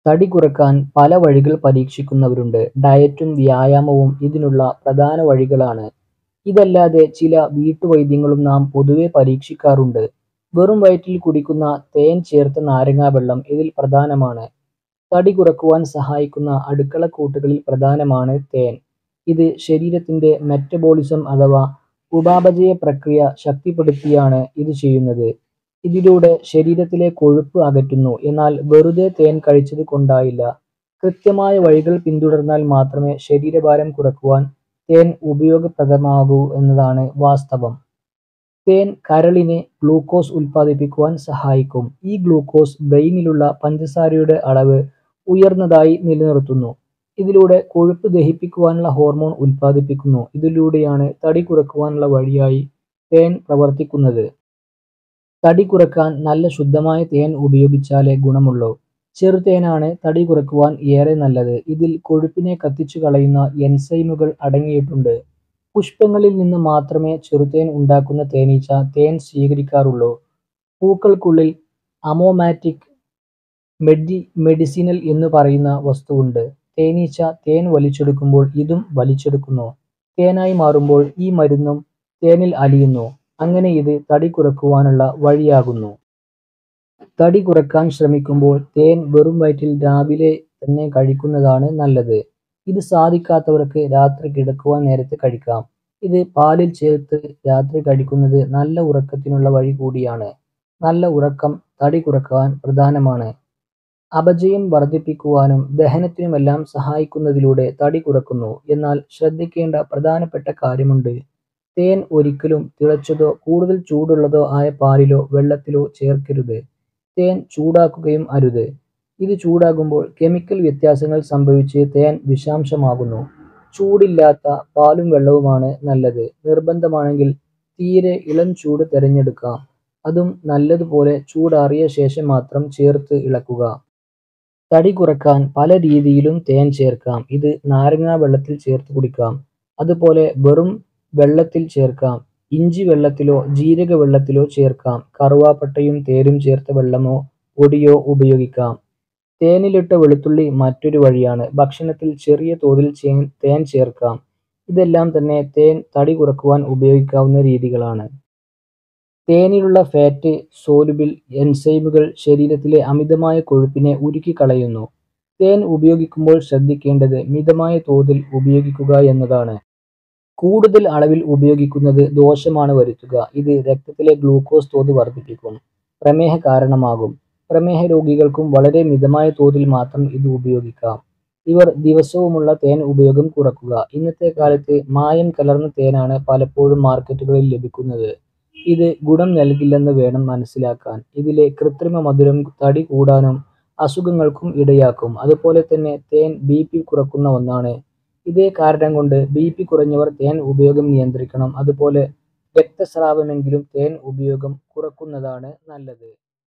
തടി കുറക്കാൻ പല വഴികൾ പരീക്ഷിക്കുന്നവരുണ്ട്. ഡയറ്റും വ്യായാമവും ഇതിനുള്ള പ്രധാന വഴികളാണ്. ഇതല്ലാതെ ചില വീട്ടുവൈദ്യങ്ങളും നാം പൊതുവെ പരീക്ഷിക്കാറുണ്ട്. വെറും വയറ്റിൽ കുടിക്കുന്ന തേൻ ചേർത്ത നാരങ്ങാവെള്ളം ഇതിൽ പ്രധാനമാണ്. തടി കുറക്കുവാൻ സഹായിക്കുന്ന അടുക്കളക്കൂട്ടുകളിൽ പ്രധാനമാണ് തേൻ. ഇത് ശരീരത്തിന്റെ മെറ്റബോളിസം അഥവാ ഉപാപചയ പ്രക്രിയ ശക്തിപ്പെടുത്തിയാണ് ഇത് ചെയ്യുന്നത്. ഇതിലൂടെ ശരീരത്തിലെ കൊഴുപ്പ് അകറ്റുന്നു. എന്നാൽ വെറുതെ തേൻ കഴിച്ചത് കൊണ്ടായില്ല. കൃത്യമായ വഴികൾ പിന്തുടർന്നാൽ മാത്രമേ ശരീരഭാരം കുറക്കുവാൻ തേൻ ഉപയോഗപ്രദമാകൂ എന്നതാണ് വാസ്തവം. തേൻ കരളിന് ഗ്ലൂക്കോസ് ഉൽപ്പാദിപ്പിക്കുവാൻ സഹായിക്കും. ഈ ഗ്ലൂക്കോസ് ബ്രെയിനിലുള്ള പഞ്ചസാരയുടെ അളവ് ഉയർന്നതായി നിലനിർത്തുന്നു. ഇതിലൂടെ കൊഴുപ്പ് ദഹിപ്പിക്കുവാനുള്ള ഹോർമോൺ ഉൽപ്പാദിപ്പിക്കുന്നു. ഇതിലൂടെയാണ് തടി കുറക്കുവാനുള്ള വഴിയായി തേൻ പ്രവർത്തിക്കുന്നത്. തടി കുറക്കാൻ നല്ല ശുദ്ധമായ തേൻ ഉപയോഗിച്ചാലേ ഗുണമുള്ളൂ. ചെറുതേനാണ് തടി കുറക്കുവാൻ ഏറെ നല്ലത്. ഇതിൽ കൊഴുപ്പിനെ കത്തിച്ചുകളയുന്ന എൻസൈമുകൾ അടങ്ങിയിട്ടുണ്ട്. പുഷ്പങ്ങളിൽ നിന്ന് മാത്രമേ ചെറുതേൻ ഉണ്ടാക്കുന്ന തേനീച്ച തേൻ സ്വീകരിക്കാറുള്ളൂ. പൂക്കൾക്കുള്ളിൽ അമോമാറ്റിക് മെഡിസിനൽ എന്നു പറയുന്ന വസ്തുവുണ്ട്. തേനീച്ച തേൻ വലിച്ചെടുക്കുമ്പോൾ ഇതും വലിച്ചെടുക്കുന്നു. തേനായി മാറുമ്പോൾ ഈ മരുന്നും തേനിൽ അലിയുന്നു. അങ്ങനെ ഇത് തടി കുറക്കുവാനുള്ള വഴിയാകുന്നു. തടി കുറക്കാൻ ശ്രമിക്കുമ്പോൾ തേൻ വെറും വയറ്റിൽ രാവിലെ തന്നെ കഴിക്കുന്നതാണ് നല്ലത്. ഇത് സാധിക്കാത്തവർക്ക് രാത്രി കിടക്കുവാൻ നേരത്ത് കഴിക്കാം. ഇത് പാലിൽ ചേർത്ത് രാത്രി കഴിക്കുന്നത് നല്ല ഉറക്കത്തിനുള്ള വഴി കൂടിയാണ്. നല്ല ഉറക്കം തടി കുറക്കാൻ പ്രധാനമാണ്. അപചയം വർദ്ധിപ്പിക്കുവാനും ദഹനത്തിനുമെല്ലാം സഹായിക്കുന്നതിലൂടെ തടി കുറക്കുന്നു. എന്നാൽ ശ്രദ്ധിക്കേണ്ട പ്രധാനപ്പെട്ട കാര്യമുണ്ട്. തേൻ ഒരിക്കലും തിളച്ചതോ കൂടുതൽ ചൂടുള്ളതോ ആയ പാലിലോ വെള്ളത്തിലോ ചേർക്കരുത്. തേൻ ചൂടാക്കുകയും അരുത്. ഇത് ചൂടാകുമ്പോൾ കെമിക്കൽ വ്യത്യാസങ്ങൾ സംഭവിച്ച് തേൻ വിഷാംശമാകുന്നു. ചൂടില്ലാത്ത പാലും വെള്ളവുമാണ് നല്ലത്. നിർബന്ധമാണെങ്കിൽ തീരെ ഇളം ചൂട് തെരഞ്ഞെടുക്കാം. അതും നല്ലതുപോലെ ചൂടാറിയ ശേഷം മാത്രം ചേർത്ത് ഇളക്കുക. തടി കുറക്കാൻ പല രീതിയിലും തേൻ ചേർക്കാം. ഇത് നാരങ്ങാവെള്ളത്തിൽ ചേർത്ത് കുടിക്കാം. അതുപോലെ വെറും വെള്ളത്തിൽ ചേർക്കാം. ഇഞ്ചി വെള്ളത്തിലോ ജീരകവെള്ളത്തിലോ ചേർക്കാം. കറുവാപ്പട്ടയും തേനും ചേർത്ത വെള്ളമോ പൊടിയോ ഉപയോഗിക്കാം. തേനിലിട്ട വെളുത്തുള്ളി മറ്റൊരു വഴിയാണ്. ഭക്ഷണത്തിൽ ചെറിയ തോതിൽ തേൻ ചേർക്കാം. ഇതെല്ലാം തന്നെ തേൻ തടി കുറക്കുവാൻ ഉപയോഗിക്കാവുന്ന രീതികളാണ്. തേനിലുള്ള ഫാറ്റ് സോലുബിൾ എൻസൈമുകൾ ശരീരത്തിലെ അമിതമായ കൊഴുപ്പിനെ ഉരുക്കിക്കളയുന്നു. തേൻ ഉപയോഗിക്കുമ്പോൾ ശ്രദ്ധിക്കേണ്ടത് മിതമായ തോതിൽ ഉപയോഗിക്കുക എന്നതാണ്. കൂടുതൽ അളവിൽ ഉപയോഗിക്കുന്നത് ദോഷമാണ് വരുത്തുക. ഇത് രക്തത്തിലെ ഗ്ലൂക്കോസ് തോത് വർദ്ധിപ്പിക്കും. പ്രമേഹ കാരണമാകും. പ്രമേഹ രോഗികൾക്കും വളരെ മിതമായ തോതിൽ മാത്രം ഇത് ഉപയോഗിക്കാം. ഇവർ ദിവസവുമുള്ള തേൻ ഉപയോഗം കുറക്കുക. ഇന്നത്തെ കാലത്ത് മായം കലർന്ന തേനാണ് പലപ്പോഴും മാർക്കറ്റുകളിൽ ലഭിക്കുന്നത്. ഇത് ഗുണം നൽകില്ലെന്ന് വേണം മനസ്സിലാക്കാൻ. ഇതിലെ കൃത്രിമ മധുരം തടി കൂടാനും അസുഖങ്ങൾക്കും ഇടയാക്കും. അതുപോലെ തന്നെ തേൻ ബിപി കുറക്കുന്ന ഒന്നാണ്. ഇതേ കാരണം കൊണ്ട് ബിപി കുറഞ്ഞവർ തേൻ ഉപയോഗം നിയന്ത്രിക്കണം. അതുപോലെ രക്തസ്രാവമെങ്കിലും തേൻ ഉപയോഗം കുറക്കുന്നതാണ് നല്ലത്.